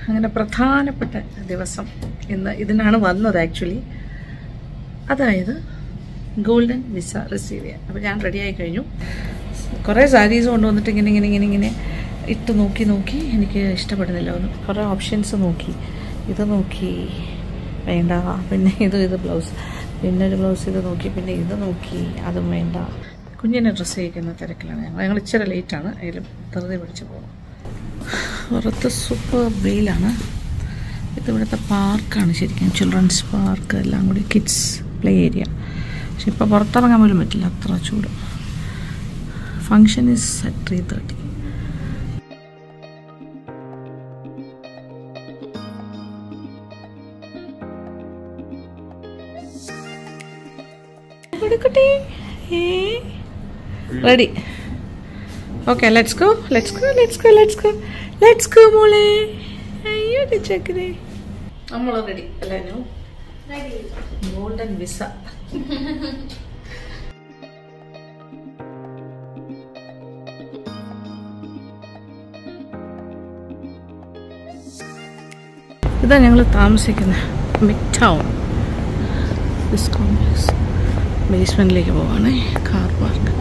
അങ്ങനെ പ്രധാനപ്പെട്ട ദിവസം ഇന്ന് ഇതിനാണ് വന്നത് ആക്ച്വലി അതായത് ഗോൾഡൻ വിസ റിസീവ് ചെയ്യാൻ അപ്പോൾ ഞാൻ റെഡിയായി കഴിഞ്ഞു കുറേ സാരീസ് കൊണ്ടുവന്നിട്ട് ഇങ്ങനെ ഇങ്ങനെ ഇങ്ങനെ ഇങ്ങനെ ഇട്ട് നോക്കി നോക്കി എനിക്ക് ഇഷ്ടപ്പെടുന്നില്ല ഒന്ന് കുറേ ഓപ്ഷൻസ് നോക്കി ഇത് നോക്കി വേണ്ട പിന്നെ ഇത് ഇത് ബ്ലൗസ് പിന്നെ ഒരു ബ്ലൗസ് ഇത് നോക്കി പിന്നെ ഇത് നോക്കി അതും വേണ്ട കുഞ്ഞിനെ ഡ്രസ്സ് ചെയ്യിക്കുന്ന തിരക്കിലാണ് ഞങ്ങൾ ഞങ്ങൾ ഇച്ചിരി ലേറ്റാണ് അതിലും ധൃതി പിടിച്ച് പോകും പുറത്ത് സൂപ്പർ വെയിലാണ് ഇത് ഇവിടുത്തെ പാർക്കാണ് ശരിക്കും ചിൽഡ്രൻസ് പാർക്ക് എല്ലാം കൂടി കിഡ്സ് പ്ലേ ഏരിയ പക്ഷെ ഇപ്പോൾ പുറത്തിറങ്ങാൻ പോലും പറ്റില്ല അത്ര ചൂട് function is at three thirty ready okay let's go let's go let's go let's go let's go മോളെ അയ്യോ ചക്കരെ നമ്മൾ റെഡി അല്ലേ ഗോൾഡൻ വിസ ഇതാ ഞങ്ങൾ താമസിക്കുന്ന മിഡ് ടൗൺ ദിസ് കോംപ്ലക്സ് ബേസ്മെന്റിലേക്ക് പോവാണേ കാർ പാർക്ക്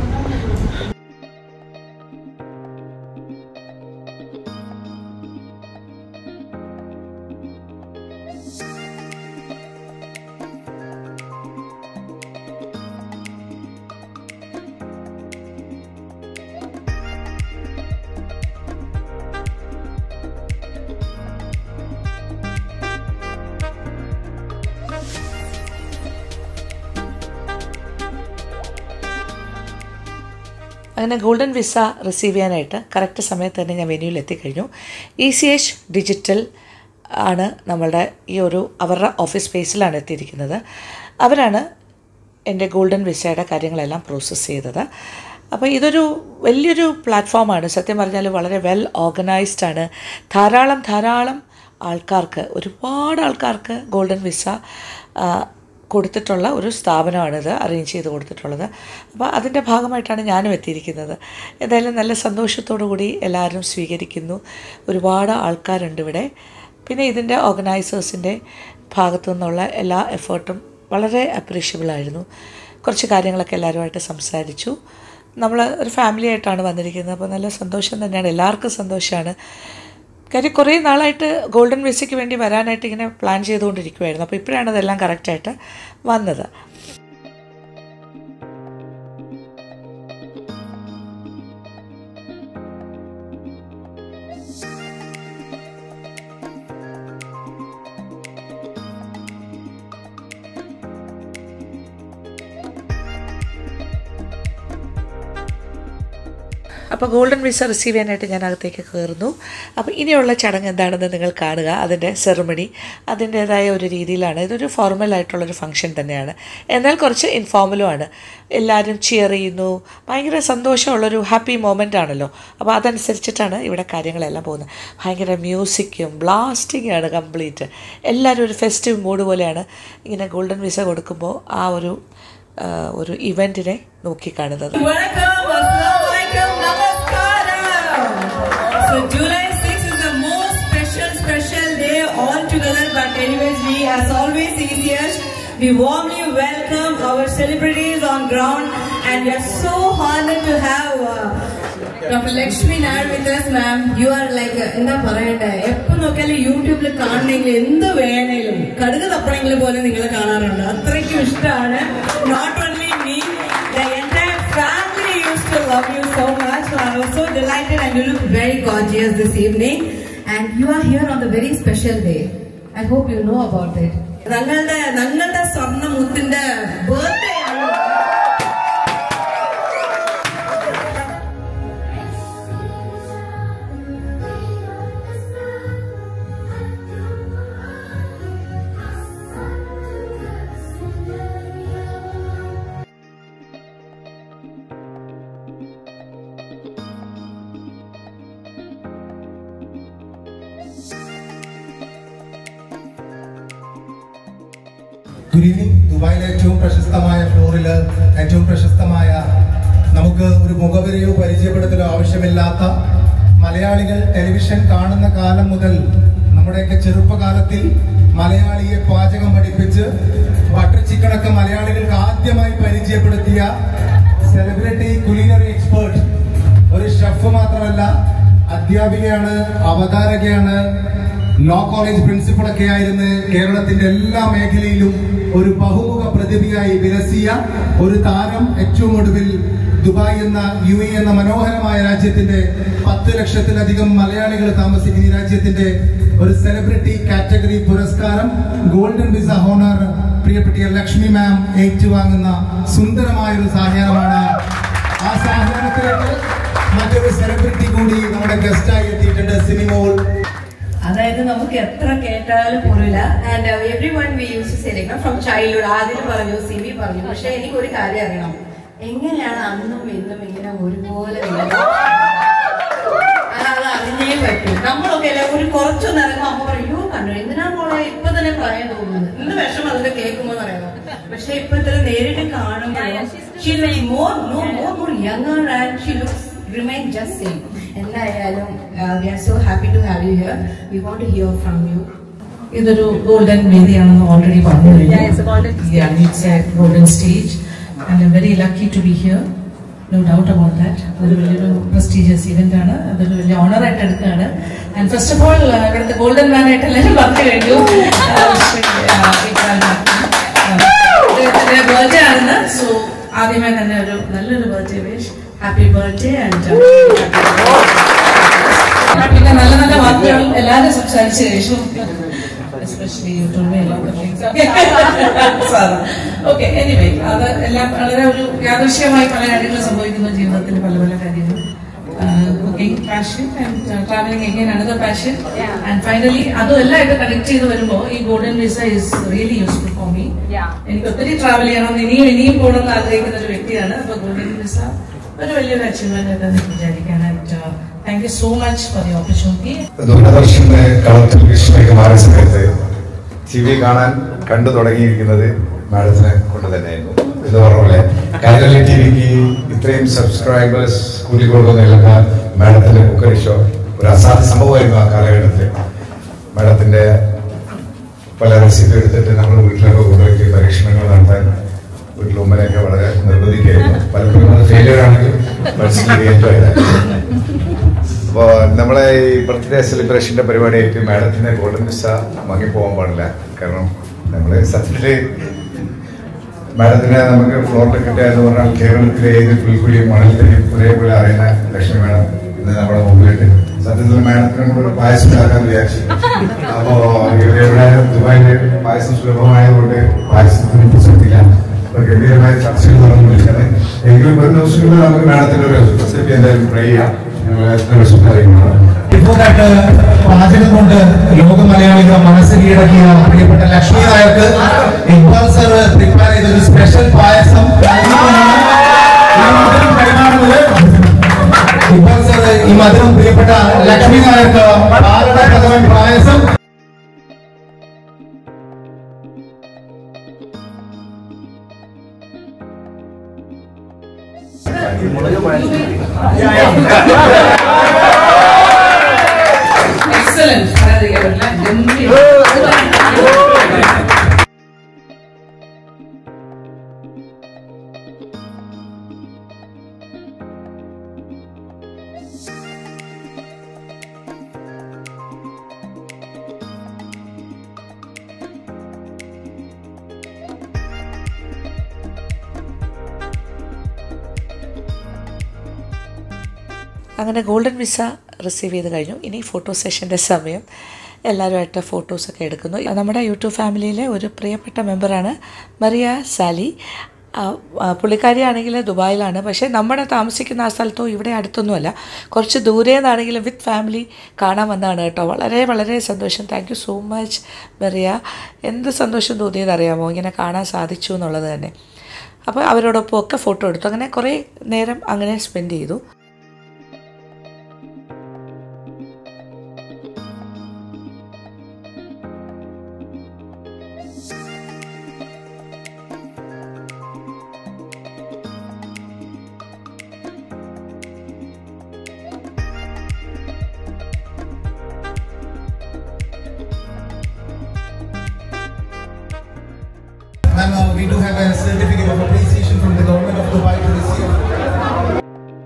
അങ്ങനെ ഗോൾഡൻ വിസ റിസീവ് ചെയ്യാനായിട്ട് കറക്റ്റ് സമയത്ത് തന്നെ ഞാൻ വെന്യൂവിൽ എത്തിക്കഴിഞ്ഞു ഇ സി എച്ച് ഡിജിറ്റൽ ആണ് നമ്മളുടെ ഈ ഒരു അവരുടെ ഓഫീസ് സ്പേസിലാണ് എത്തിയിരിക്കുന്നത് അവരാണ് എൻ്റെ ഗോൾഡൻ വിസയുടെ കാര്യങ്ങളെല്ലാം പ്രോസസ്സ് ചെയ്തത് അപ്പോൾ ഇതൊരു വലിയൊരു പ്ലാറ്റ്ഫോമാണ് സത്യം പറഞ്ഞാൽ വളരെ വെൽ ഓർഗനൈസ്ഡ് ആണ് ധാരാളം ധാരാളം ആൾക്കാർക്ക് ഒരുപാട് ആൾക്കാർക്ക് ഗോൾഡൻ വിസ ആ, കൊടുത്തിട്ടുള്ള ഒരു സ്ഥാപനമാണിത് അറേഞ്ച് ചെയ്ത് കൊടുത്തിട്ടുള്ളത് അപ്പോൾ അതിൻ്റെ ഭാഗമായിട്ടാണ് ഞാനും എത്തിയിരിക്കുന്നത് എന്തായാലും നല്ല സന്തോഷത്തോടു കൂടി എല്ലാവരും സ്വീകരിക്കുന്നു ഒരുപാട് ആൾക്കാരുണ്ട് ഇവിടെ പിന്നെ ഇതിൻ്റെ ഓർഗനൈസേഴ്സിൻ്റെ ഭാഗത്തു നിന്നുള്ള എല്ലാ എഫേർട്ടും വളരെ അപ്രീഷ്യബിൾ ആയിരുന്നു കുറച്ച് കാര്യങ്ങളൊക്കെ എല്ലാവരുമായിട്ട് സംസാരിച്ചു നമ്മൾ ഒരു ഫാമിലി ആയിട്ടാണ് വന്നിരിക്കുന്നത് അപ്പോൾ നല്ല സന്തോഷം തന്നെയാണ് എല്ലാവർക്കും സന്തോഷമാണ് കാര്യം കുറേ നാളായിട്ട് ഗോൾഡൻ വിസയ്ക്ക് വേണ്ടി വരാനായിട്ട് ഇങ്ങനെ പ്ലാൻ ചെയ്തുകൊണ്ടിരിക്കുമായിരുന്നു അപ്പോൾ ഇപ്പോഴാണ് അതെല്ലാം കറക്റ്റായിട്ട് വന്നത് അപ്പോൾ ഗോൾഡൻ വിസ റിസീവ് ചെയ്യാനായിട്ട് ഞാൻ അകത്തേക്ക് കയറുന്നു അപ്പോൾ ഇനിയുള്ള ചടങ്ങ് എന്താണെന്ന് നിങ്ങൾ കാണുക അതിൻ്റെ സെറമണി അതിൻ്റേതായ ഒരു രീതിയിലാണ് ഇതൊരു ഫോർമൽ ആയിട്ടുള്ളൊരു ഫംഗ്ഷൻ തന്നെയാണ് എന്നാൽ കുറച്ച് ഇൻഫോർമലുമാണ് എല്ലാവരും ചിയർ ചെയ്യുന്നു ഭയങ്കര സന്തോഷമുള്ളൊരു ഹാപ്പി മൊമെൻ്റ് ആണല്ലോ അപ്പോൾ അതനുസരിച്ചിട്ടാണ് ഇവിടെ കാര്യങ്ങളെല്ലാം പോകുന്നത് ഭയങ്കര മ്യൂസിക്കും ബ്ലാസ്റ്റിംഗ് ആണ് കംപ്ലീറ്റ് എല്ലാവരും ഒരു ഫെസ്റ്റീവ് മൂഡ് പോലെയാണ് ഇങ്ങനെ ഗോൾഡൻ വിസ കൊടുക്കുമ്പോൾ ആ ഒരു ആ, ഒരു ഇവൻറ്റിനെ നോക്കിക്കാണുന്നത് Welcome, Assalamualaikum, Namaskaram. So July 6th is the most special, special day altogether. But anyways, we as always ECH, we warmly welcome our celebrities on ground and we are so honored to have uh, Dr. Lakshmi Nair with us, ma'am. You are like, uh, എന്താ പറയണ്ടേ എപ്പോ നോക്കിയാലും യൂട്യൂബിൽ കാണണമെങ്കിൽ എന്ത് വേണേലും കടുക് തപ്പണമെങ്കിൽ പോലും നിങ്ങൾ കാണാറുണ്ട് അത്രയ്ക്കും ഇഷ്ടമാണ് not only me the entire family used to love you so much. So I was so delighted and you look very gorgeous this evening. And you are here on the very special day. I hope you know about it. ഞങ്ങളുടെ ഞങ്ങളുടെ സ്വർണ്ണ മുത്തിന്റെ birthday ആണ് good evening ദുബായിലെ ഏറ്റവും പ്രശസ്തമായ ഫ്ലോറിൽ ഏറ്റവും പ്രശസ്തമായ നമുക്ക് ഒരു മുഖവരിയോ പരിചയപ്പെടുത്തലോ ആവശ്യമില്ലാത്ത മലയാളികൾ ടെലിവിഷൻ കാണുന്ന കാലം മുതൽ നമ്മുടെയൊക്കെ ചെറുപ്പകാലത്തിൽ മലയാളിയെ പാചകം പഠിപ്പിച്ച് ബട്ടർ ചിക്കനൊക്കെ മലയാളികൾക്ക് ആദ്യമായി പരിചയപ്പെടുത്തിയ സെലിബ്രിറ്റി കുലീനറി എക്സ്പേർട്ട് ഒരു ഷെഫ് മാത്രമല്ല അധ്യാപികയാണ് അവതാരകയാണ് ലോ കോളേജ് പ്രിൻസിപ്പളൊക്കെ ആയിരുന്ന് കേരളത്തിന്റെ എല്ലാ മേഖലയിലും ഒരു ബഹുമുഖ പ്രതിഭയായി വിലസിയ ഒരു താരം ഏറ്റവും ഒടുവിൽ ദുബായ് എന്ന യു എ എന്ന മനോഹരമായ രാജ്യത്തിന്റെ പത്ത് ലക്ഷത്തിലധികം മലയാളികൾ താമസിക്കുന്ന ഈ രാജ്യത്തിന്റെ ഒരു സെലിബ്രിറ്റി കാറ്റഗറി പുരസ്കാരം ഗോൾഡൻ വിസ ഹോണർ പ്രിയപ്പെട്ട ലക്ഷ്മി മാം ഏറ്റുവാങ്ങുന്ന സുന്ദരമായ ഒരു സാഹചര്യമാണ് ആ സാഹചര്യത്തിലേക്ക് മറ്റൊരു സെലിബ്രിറ്റി കൂടി നമ്മുടെ ഗസ്റ്റായി എത്തിയിട്ടുണ്ട് സിനിമോൾ അതായത് നമുക്ക് എത്ര കേട്ടാലും പോരില്ല and everyone we use സെലിക്കണം ഫ്രം ചൈൽഡ്ഹുഡ് ആദ്യം പറഞ്ഞു സിമി പറഞ്ഞു പക്ഷെ എനിക്ക് ഒരു കാര്യം അറിയണം എങ്ങനെയാണ് അന്നും ഇന്നും ഇങ്ങനെ ഒരുപോലെ വരുന്നത്? അത് അത് അറിഞ്ഞേ പറ്റൂ നമ്മളൊക്കെ അല്ലേ ഒരു കുറച്ചൊന്ന് ഇറങ്ങുമ്പോൾ അമ്മ പറയും "അയ്യോ, കണ്ടു എന്തിനാ മോളെ ഇപ്പൊ തന്നെ പ്രായം തോന്നുന്നത് ഇന്ന് വിഷമം അതിന്റെ കേൾക്കുമ്പോൾ അറിയാമോ പക്ഷെ ഇപ്പൊ ഇത്ര നേരിട്ട് കാണുമ്പോൾ more no more more younger and she looks remain just same എന്തായാലും we are so happy to have you here we want to hear from you ഇതൊരു ഗോൾഡൻ വേദിയാണെന്ന് ഓൾറെഡി പറഞ്ഞു it's a golden stage and I'm very lucky to be here no doubt about that അതൊരു വലിയൊരു prestigious event ആണ് അതൊരു വലിയ honour ആയിട്ട് എടുക്കുകയാണ് ആൻഡ് ഫസ്റ്റ് ഓഫ് ഓൾ ഇവിടുത്തെ ഗോൾഡൻ മാൻ ആയിട്ട് എല്ലാവരും പറഞ്ഞു കഴിഞ്ഞു ആ, ശ്രീ, ആ, ഇക്ബാൽ മാത്യു. ആ, ഇദ്ദേഹത്തിന്റെ ബർത്ത്ഡേ ആണെന്ന് സോ ആദ്യമേ തന്നെ ഒരു നല്ലൊരു birthday wish happy birthday and പിന്നെ നല്ല നല്ല വാക്കുകൾ എല്ലാവരും സംസാരിച്ചു കഴിഞ്ഞു especially you told me lot of things okay anyway അത് എല്ലാം വളരെ ഒരു യാദൃശ്യമായി പല കാര്യങ്ങൾ സംഭവിക്കുന്നു ജീവിതത്തിൽ പല പല കാര്യങ്ങൾ cooking passion and travelling again another passion and finally അതും എല്ലാം ആയിട്ട് കണക്ട് ചെയ്ത് വരുമ്പോൾ ഈ golden visa is really useful for me എനിക്ക് ഒത്തിരി ട്രാവൽ ചെയ്യണം ഇനിയും ഇനിയും പോകണം എന്ന് ആഗ്രഹിക്കുന്ന ഒരു വ്യക്തിയാണ് അപ്പൊ ഗോൾഡൻ വിസ ഒരു വലിയൊരു അച്ചീവ്മെന്റ് ആയിട്ട് എനിക്ക് വിചാരിക്കാൻ and thank you so much for the opportunity ദൂരദർശന്റെ കളർ ടെലിവിഷനിലേക്ക് മാറിയ സമയത്ത് ടി വി കാണാൻ കണ്ടു തുടങ്ങിയിരിക്കുന്നത് മാഡത്തിനെ കൊണ്ട് തന്നെയായിരുന്നു എന്ന് പറഞ്ഞ പോലെ കൈരളി ടി വിക്ക് ഇത്രയും സബ്സ്ക്രൈബേഴ്സ് കൂട്ടിക്കൊടുക്കുന്ന ഇലക്ക മാഡത്തിന്റെ കുക്കറി ഷോ ഒരു അസാധ്യ സംഭവമായിരുന്നു ആ കാലഘട്ടത്തിൽ മാഡത്തിന്റെ പല റെസിപ്പി എടുത്തിട്ട് നമ്മൾ വീട്ടിലൊക്കെ കൊണ്ടുപോയി പരീക്ഷണങ്ങൾ നടത്താൻ വീട്ടിൽ ഉമ്മനെയൊക്കെ വളരെ നിർബന്ധിക്കുകയായിരുന്നു പലപ്പോഴും അത് ഫെയിലിയർ ആണെങ്കിൽ മനസ്സിൽ അപ്പോ നമ്മളെ ഈ ബർത്ത്ഡേ സെലിബ്രേഷന്റെ പരിപാടിയായിട്ട് മാഡത്തിന്റെ ഗോൾഡൻ വിസ വാങ്ങിപ്പോകാൻ പാടില്ല കാരണം നമ്മള് സത്യത്തില് മാഡത്തിനെ നമുക്ക് ഫ്ലോറിൽ കിട്ടിയെന്ന് പറഞ്ഞാൽ കേരളത്തിലെ ഏത് പുൽക്കുഴിയും മണലത്തിനെയും ഒരേപോലെ അറിയുന്ന ലക്ഷ്മി മാഡം ഇന്ന് നമ്മുടെ മുമ്പിലുണ്ട് സത്യത്തിൽ മാഡത്തിനെ കൂടെ ഒരു പായസം ഉണ്ടാക്കാൻ വിചാരിച്ചു അപ്പോ ഇവിടെ ഇവിടെ ദുബായില് പായസം സുലഭമായതുകൊണ്ട് പായസത്തിന് പ്രസക്തില്ല അപ്പൊ ഗംഭീരമായ ചർച്ചകൾ നടന്നുകൊണ്ടിരിക്കുന്നത് എങ്കിലും വരും ദിവസങ്ങളിൽ നമുക്ക് മാഡത്തിന്റെ ഒരു റെസിപ്പി എന്തായാലും ട്രൈ ചെയ്യാം ഞങ്ങൾ എത്ര വിശപ്പ് അറിയുന്നതാണ് ഇപ്പോഴായിട്ട് പാചകം കൊണ്ട് ലോക മലയാളികളുടെ മനസ്സ് കീഴടക്കിയ പ്രിയപ്പെട്ട ലക്ഷ്മി നായർക്ക് ഇക്ബാൽ സർ പ്രിപ്പയർ ചെയ്ത ഒരു സ്പെഷ്യൽ പായസം നൽകിക്കൊണ്ടാണ് ഈ മധുരം കൈമാറുന്നത് ഇക്ബാൽ സർ ഈ മധുരം പ്രിയപ്പെട്ട ലക്ഷ്മി നായർക്ക് പാലട പ്രഥമൻ പായസം എക്സലന്റ് പറയാതിരിക്കാൻ പറ്റില്ല ഗംഭീരം അങ്ങനെ ഗോൾഡൻ വിസ റിസീവ് ചെയ്ത് കഴിഞ്ഞു ഇനി ഫോട്ടോ സെഷൻ്റെ സമയം എല്ലാവരുമായിട്ട് ഫോട്ടോസൊക്കെ എടുക്കുന്നു നമ്മുടെ യൂട്യൂബ് ഫാമിലിയിലെ ഒരു പ്രിയപ്പെട്ട മെമ്പറാണ് മറിയ സാലി ആ, ആ, പുള്ളിക്കാരിയാണെങ്കിൽ ദുബായിലാണ് പക്ഷേ നമ്മുടെ താമസിക്കുന്ന ആ സ്ഥലത്തോ ഇവിടെ അടുത്തൊന്നുമല്ല കുറച്ച് ദൂരെ നിന്നാണെങ്കിലും വിത്ത് ഫാമിലി കാണാൻ വന്നതാണ് കേട്ടോ വളരെ വളരെ സന്തോഷം thank you so much Mariya എന്ത് സന്തോഷം തോന്നിയതറിയാമോ ഇങ്ങനെ കാണാൻ സാധിച്ചു എന്നുള്ളത് തന്നെ അപ്പോൾ അവരോടൊപ്പം ഒക്കെ ഫോട്ടോ എടുത്തു അങ്ങനെ കുറേ നേരം അങ്ങനെ സ്പെൻഡ് ചെയ്തു we do have a certificate of appreciation from the government of Dubai to receive.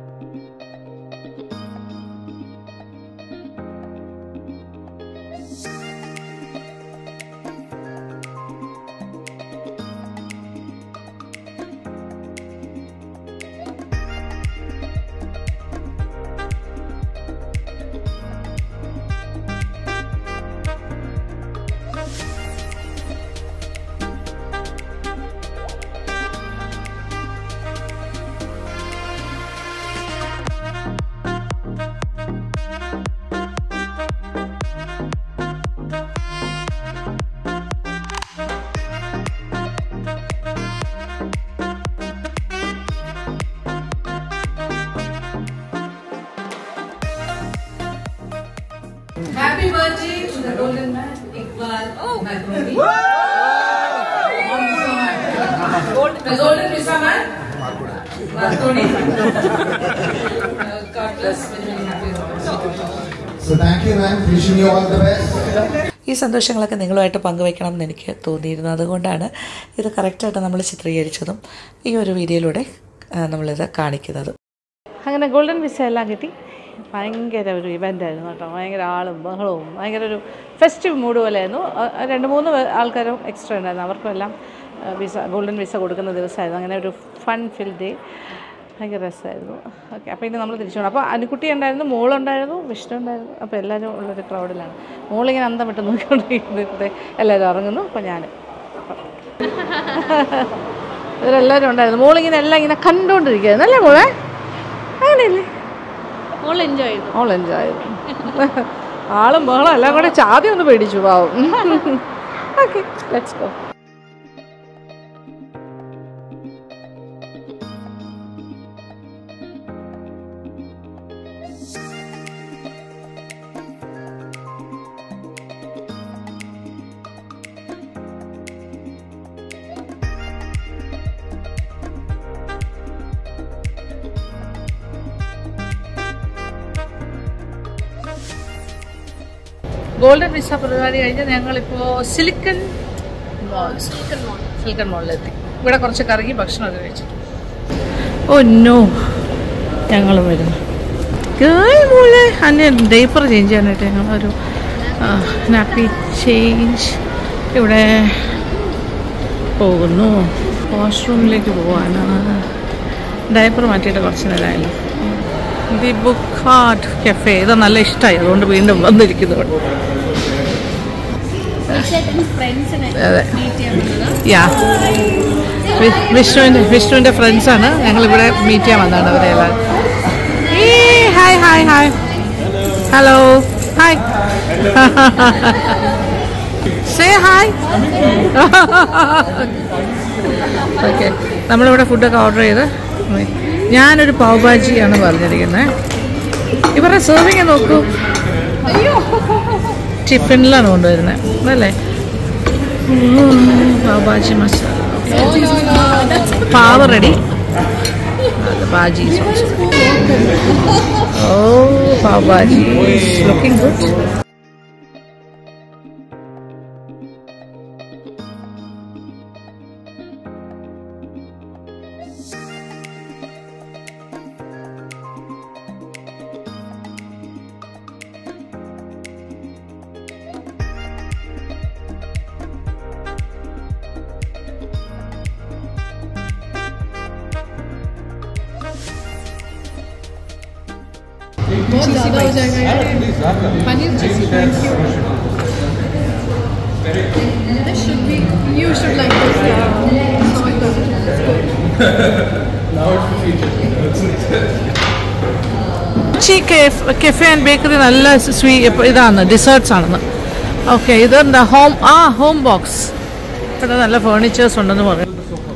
Happy birthday to the golden man, Iqbal Makroni. The golden visa man, Makroni. Uh, God bless, very, very happy birthday. So thank you, ma'am. Wishing you all the best. ഈ സന്തോഷങ്ങളൊക്കെ നിങ്ങളുമായിട്ട് പങ്കുവയ്ക്കണം എന്ന് എനിക്ക് തോന്നിയിരുന്നു അതുകൊണ്ടാണ് ഇത് കറക്റ്റായിട്ട് നമ്മൾ ചിത്രീകരിച്ചതും ഈ ഒരു വീഡിയോയിലൂടെ ആ, നമ്മളിത് കാണിക്കുന്നത് അങ്ങനെ ഗോൾഡൻ വിസ എല്ലാം കിട്ടി ഭയങ്കര ഒരു ഇവൻ്റ് ആയിരുന്നു കേട്ടോ ഭയങ്കര ആളും ബഹളവും ഭയങ്കര ഒരു ഫെസ്റ്റീവ് മൂഡ് പോലെയായിരുന്നു അ- അ- രണ്ട് മൂന്ന് പേ- ആൾക്കാരും എക്സ്ട്രാ ഉണ്ടായിരുന്നു അവർക്കും എല്ലാം ആ, വിസ ഗോൾഡൻ വിസ കൊടുക്കുന്ന ദിവസമായിരുന്നു അങ്ങനെ ഒരു ഫൺ ഫിൽ ഡേ ഭയങ്കര രസമായിരുന്നു ഓക്കെ അപ്പോൾ ഇനി നമ്മൾ തിരിച്ചു പോകണം അപ്പോൾ അനുക്കുട്ടി ഉണ്ടായിരുന്നു മോളുണ്ടായിരുന്നു വിഷ്ണു ഉണ്ടായിരുന്നു അപ്പോൾ എല്ലാവരും ഉള്ളൊരു ക്രൗഡിലാണ് മോളിങ്ങനെ അന്തം വിട്ട് നോക്കിക്കൊണ്ടിരിക്കുന്നത് എല്ലാവരും ഇറങ്ങുന്നു അപ്പോൾ ഞാൻ ഇവരെല്ലാവരും ഉണ്ടായിരുന്നു മോളിങ്ങനെ എല്ലാം ഇങ്ങനെ കണ്ടുകൊണ്ടിരിക്കുകയായിരുന്നു അല്ലേ മോളെ അങ്ങനെയല്ലേ മോൾ എൻജോയ് ചെയ്തു മോൾ എൻജോയ് ചെയ്തു ആളും ബഹളം എല്ലാം കൂടെ ചാതി ഒന്ന് പേടിച്ചു പാവും okay let's go golden visa പരിപാടി കഴിഞ്ഞ് ഞങ്ങളിപ്പോൾ സിലിക്കൺ മോൾ സിലിക്കൺ മോളിലെത്തി ഇവിടെ കുറച്ച് കറങ്ങി ഭക്ഷണമൊക്കെ കഴിച്ചു ഓ നോ ഞങ്ങൾ വരുന്നു കേയ് മോളെ അന്നെ ഡേപ്പർ ചേഞ്ച് ചെയ്യാനായിട്ട് ഞങ്ങൾ ഒരു നാപ്പി ചേഞ്ച് ഇവിടെ പോകുന്നു വാഷ്റൂമിലേക്ക് പോവാനാണ് ഡയപ്പർ മാറ്റിയിട്ട് കുറച്ച് നേരമായല്ലോ ദി ബുക്ക് ഹാർട്ട് കഫേ ഇത് നല്ല ഇഷ്ടമായി അതുകൊണ്ട് വീണ്ടും വന്നിരിക്കുന്നു ഇവിടെ ഫ്രണ്ട്സിനെ അതെ മീറ്റ് ചെയ്യാൻ വന്നതാ യാ വിഷ്ണുവിൻ്റെ വിഷ്ണുവിൻ്റെ ഫ്രണ്ട്സാണ് ഞങ്ങളിവിടെ മീറ്റ് ചെയ്യാൻ വന്നതാണ് അവരെ എല്ലാവരും hi hi hi hello hi say hi okay നമ്മളിവിടെ ഫുഡൊക്കെ ഓർഡർ ചെയ്ത് ഞാനൊരു പാവ് ഭാജിയാണ് പറഞ്ഞിരിക്കുന്നത് ഇവരുടെ സെർവിങ് നോക്കൂ ടിഫിനിലാണ് കൊണ്ടുവരുന്നത് അല്ലേ പാവ് ഭാജി മസാല പാവ് റെഡി അത് bhaji oh pav bhaji looking good बहुत ज़्यादा हो जाएगा paneer cheesy This should be, you should like this. Yeah. So it does. Kochi cafe and bakery നല്ല സ്വീ ഇതാണ് ഡിസേർട്ട്സ് ആണെന്ന് ഓക്കെ ഇത് എന്താ ഹോം ആ ഹോം ബോക്സ് ഇവിടെ നല്ല ഫേർണിച്ചേഴ്സ് ഉണ്ടെന്ന് പറയും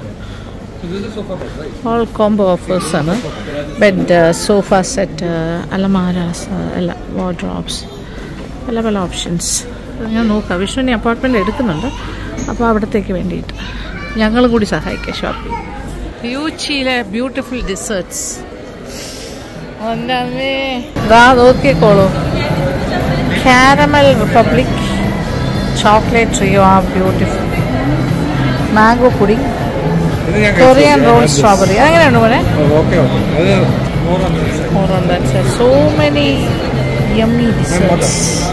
ഓൾ കോംബോ ഓഫേഴ്സ് ആണ് ബെഡ് സോഫ സെറ്റ് അലമാരാസ് എല്ലാം വാർഡ്രോബ്സ് പല പല ഓപ്ഷൻസ് ഞാൻ നോക്കാം വിഷ്ണുവിനെ അപ്പാർട്ട്മെൻറ്റ് എടുക്കുന്നുണ്ട് അപ്പോൾ അവിടത്തേക്ക് വേണ്ടിയിട്ട് ഞങ്ങൾ കൂടി സഹായിക്കാം ഷോപ്പിംഗ് യൂച്ചിയിലെ ബ്യൂട്ടിഫുൾ ഡിസേർട്ട്സ് ഒന്നമ്മേ ദാ നോക്കിക്കോളൂ കാരമൽ റിപ്പബ്ലിക് ചോക്ലേറ്റ് ട്രിയോ ആ ബ്യൂട്ടിഫുൾ മാംഗോ പുഡിംഗ് ഇത് ഞാൻ കൊറിയൻ റോൾ സ്ട്രോബെറി അങ്ങനെയുണ്ട് മോനെ ഓക്കെ ഓക്കെ അത് more on that side. More on that side. So many yummy desserts.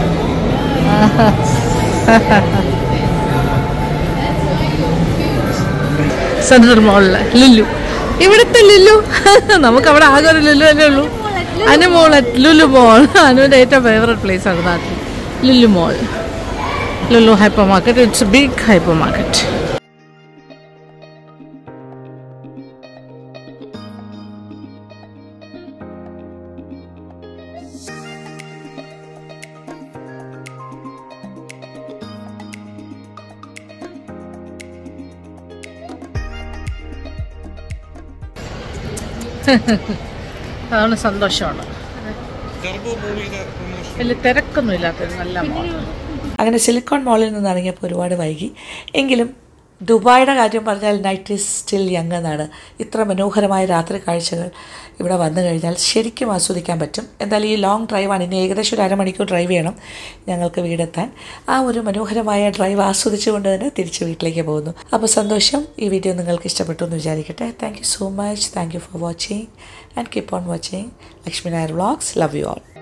Central മോളില് ലുലു ഇവിടുത്തെ ലുലു നമുക്ക് അവിടെ ആകെ ഒരു ലുലു അല്ലേ ഉള്ളൂ അനു മോൾ ലുലു മോൾ അനുവിൻ്റെ ഏറ്റവും ഫേവറേറ്റ് പ്ലേസ് ആണ് നാട്ടിൽ Lulu mall Lulu hypermarket it's big hypermarket അതാണ് സന്തോഷമാണ് Turbo മൂവിയുടെ പ്രൊമോഷൻ വലിയ തിരക്കൊന്നും ഇല്ലാത്തൊരു നല്ല മോൾ അങ്ങനെ സിലിക്കോൺ മോളിൽ നിന്ന് ഇറങ്ങിയപ്പോൾ ഒരുപാട് വൈകി എങ്കിലും ദുബായുടെ കാര്യം പറഞ്ഞാൽ നൈറ്റ് ഈസ് സ്റ്റിൽ യങ് എന്നാണ് ഇത്ര മനോഹരമായ രാത്രി കാഴ്ചകൾ ഇവിടെ വന്നു കഴിഞ്ഞാൽ ശരിക്കും ആസ്വദിക്കാൻ പറ്റും എന്തായാലും ഈ ലോങ് ഡ്രൈവാണ് ഇനി ഏകദേശം ഒരു അരമണിക്കൂർ ഡ്രൈവ് ചെയ്യണം ഞങ്ങൾക്ക് വീടെത്താൻ ആ ഒരു മനോഹരമായ ഡ്രൈവ് ആസ്വദിച്ചുകൊണ്ട് തന്നെ തിരിച്ച് വീട്ടിലേക്ക് പോകുന്നു അപ്പോൾ സന്തോഷം ഈ വീഡിയോ നിങ്ങൾക്ക് ഇഷ്ടപ്പെട്ടു എന്ന് വിചാരിക്കട്ടെ thank you so much thank you for watching and keep on watching Lakshmi Nair vlogs love you all